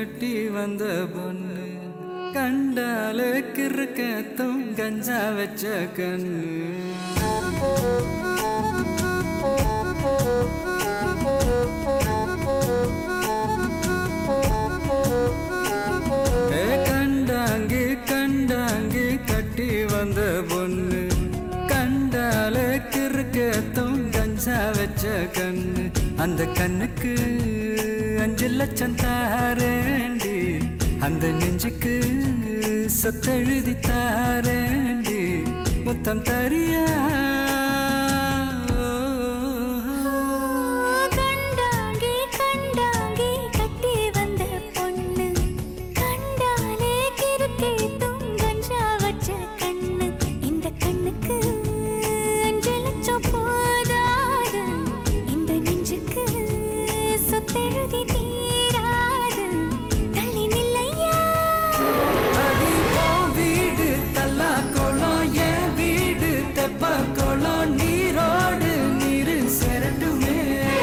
கட்டி வந்த பொண்ணு கண்டால கிறுக்கத்தும் கஞ்சா வச்ச கண்ணு ஏ கண்டாங்கி கண்டாங்கி கட்டி வந்த பொண்ணு கண்டால கிறுக்கத்தும் கஞ்சா வச்ச கண்ணு அந்த கண்ணுக்கு அஞ்சு லட்சம் தாரேண்டி அந்த நெஞ்சுக்கு சொத்தெழுதி தாரேண்டி முத்தம் தரியா கண்டாங்கி கண்டாங்கி கட்டி வந்த பொண்ணு கண்டாலே கிறுக்கே துங்கஞ்சா வச்ச கண்ணு இந்த கண்ணுக்கு அஞ்சு லட்சம் போதாது இந்த நெஞ்சுக்கு சொத்தெழுதி தீராது தள்ளி நில்லையா அடி உன் வீடு தல்லா குளம் என் வீடு தெப்ப குளம் நீரோடு நீரு செரட்டுமே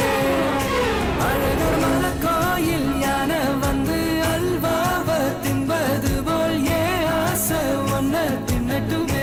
அழகர் மலை கோயில் யானை வந்து அல்வாவ தின்பது போல் ஏன் ஆசை ஒன்ன தின்னட்டுமே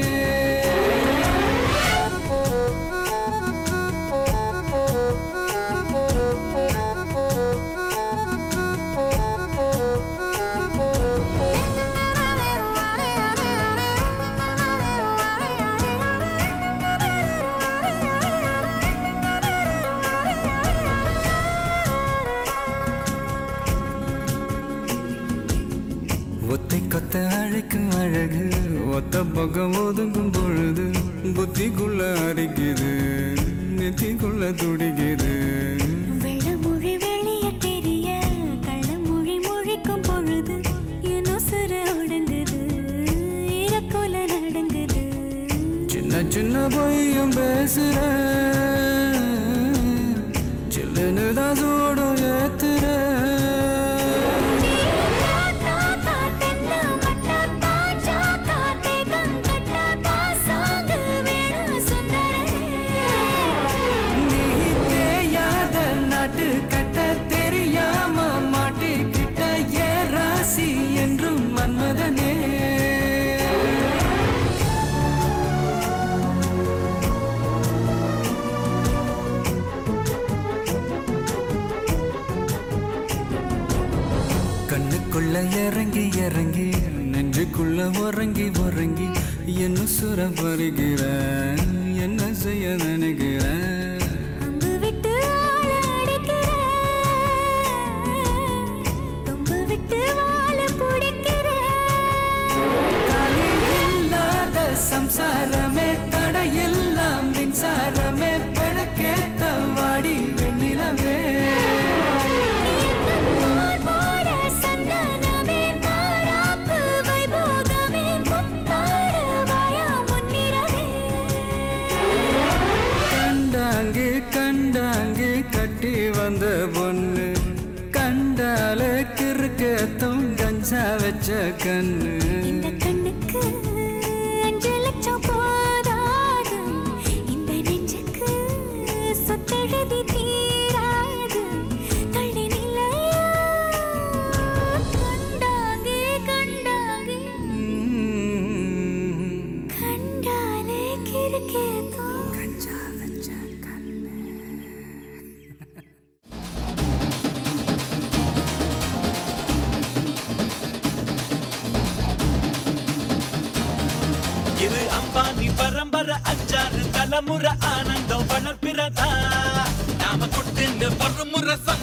ஒத்தை கொத்த அழைக்கும் அழகு ஒத்த பக்கம் ஒதுங்கும் பொழுது புத்திக்குள்ள அரிக்குது நெத்திக்குள்ள துடிக்குது வெள்ளமொழி வெளிய தெரிய கள்ளமொழி மொழிக்கும் பொழுது என் உசுர உடங்குது இறக்கோல நடங்குது சின்ன சின்ன பொய்யும் பேசுற சில்லுன்னு தான் சூடும் ஏத்துற நீ தேயாத நாட்டு கட்ட தெரியாம மாட்டிக்கிட்ட ஏ ராசி என்றும் மன்மதனே கண்ணுக்குள்ள இறங்கி இறங்கி நெஞ்சுக்குள்ள உறங்கி உறங்கி என்ன சுர வருகிற என்ன செய்ய நினைக்கிற அம்பு விட்டு ஆள அடிக்கிற தொம்பு விட்டு வாழ பிடிக்கிற காலி இல்லாத சம்சாரமே தடையெல்லாம் மின்சாரமே பிழக்கேத்த வாடி வெண்ணிலவே கண்டாங்கு கண்டாங்கு கட்டி வந்த பொண்ணு கண்டால கிறுக்கத்தும் கஞ்சா வச்ச கண்ணு இந்த கண்ணுக்கு அஞ்சு லட்சம் போதாது இந்த நெஞ்சுக்கு சொத்தெழுதி தீராது தள்ளி நிலையா கண்டாங்கே கண்டாங்கே ம். கண்டாலே கிறுக்கேதோ கஞ்சா வச்ச கண்ணு இது அம்பானி பரம்பரை அஞ்சாறு தலைமுறை ஆனந்தம் வளர்ப்பிறதா நாம கொட்டு பருமுறை